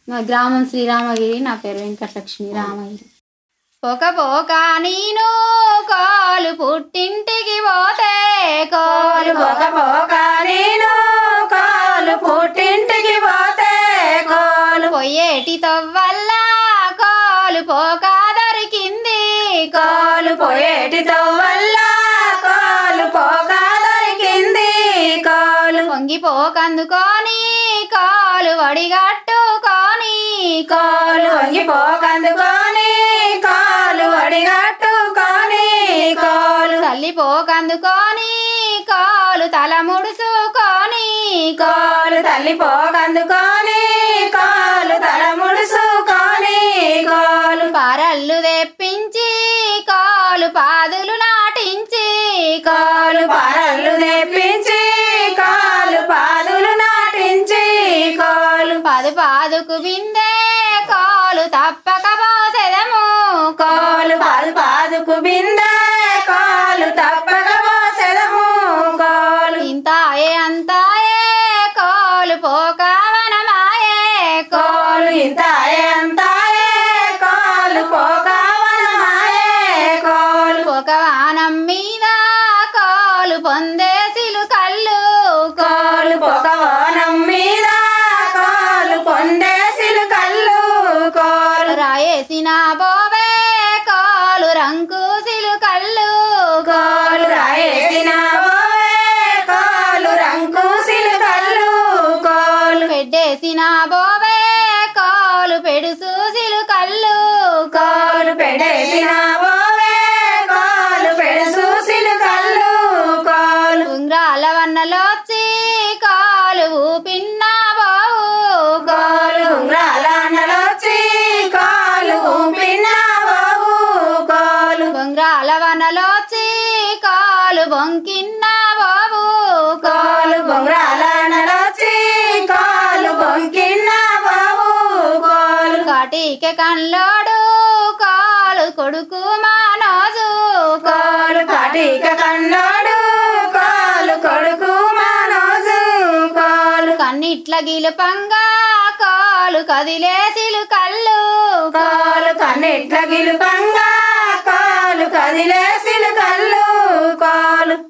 మా గ్రామం శ్రీరామగిరి నా పేరు వెంకటలక్ష్మి రామగిరి పోక పోక నేను కాలు పుట్టింటికి పోతే కాలు పోక పోక నేను కాలు పుట్టింటికి పోతే కాలు పొయ్యేటి తవ్వల్ల కాలు పోక దొరికింది కాలు పోయేటితో వల్ల కాలు పోక దొరికింది కాలు పొంగిపోకందుకొని కాలు వడిగట్టుకొని కాలు వంగిపోకందుకొని కాలు అడిగట్టుకొని కాలు తల్లిపోకందుకొని కాలు తల ముడుసుకొని కాలు తల్లిపోకందుకొని కాలు తల ముడుసుకొని కాలు పారళ్ళు తెప్పించి కాలు పాదులు నాటించి కాలు పారళ్ళు తెప్పించి కాలు పాదులు నాటించి కాలు పాదు పాదుకు బిందే కాలు తప్పక పోసెదము కాలు పాదు పాదుకు బిందె కాలు తప్పక పోసెదము కాలు ఇంతాయే అంతాయే కాలు పోక వనమాయే కాలు ఇంతాయే అంతాయే కాలు పోక వనమాయే కాలు ఒక వానం మీద కాలు పొందేసిలు కళ్ళు కాలు పొక వానం మీద కాలు పొందేసిలు కళ్ళు కాలు రాయేసిన బోవే కాలు రంకుసిలు కళ్ళు కాలు రాయేసిన బోవే కాలు రంకుసిలు కళ్ళు కాలు పెట్టేసిన బోవే కాలు పెడుసూసిలు కళ్ళు కాలు పెడేసిన బోవే కాలు పెడసూసిలు కళ్ళు కాలు ఉంగ్రాల వన్నలోచ్చి కాలు ఊపిన్న బావు కాలు ఉంగ్రాలనలొచ్చి కాలు ఊపిన బావు కాలు ఉంగ్రాల వనలోచ్చి కాలు బొంకిన్న బావు కాలు బొంగ్రాలనలొచ్చి కాలు బొంకిన బావు కాలు కాటిక కళ్ళోడు కాలు కొడుకు మానోజు కాలు కటిక కన్నాడు కాలు కొడుకు మనోజు కాలు కన్నిట్ల గిలుపంగా కాలు కదిలేసిలు కళ్ళు కాలు కన్నెట్ల గిలుపంగా కాలు కదిలేసిలు కళ్ళు కాలు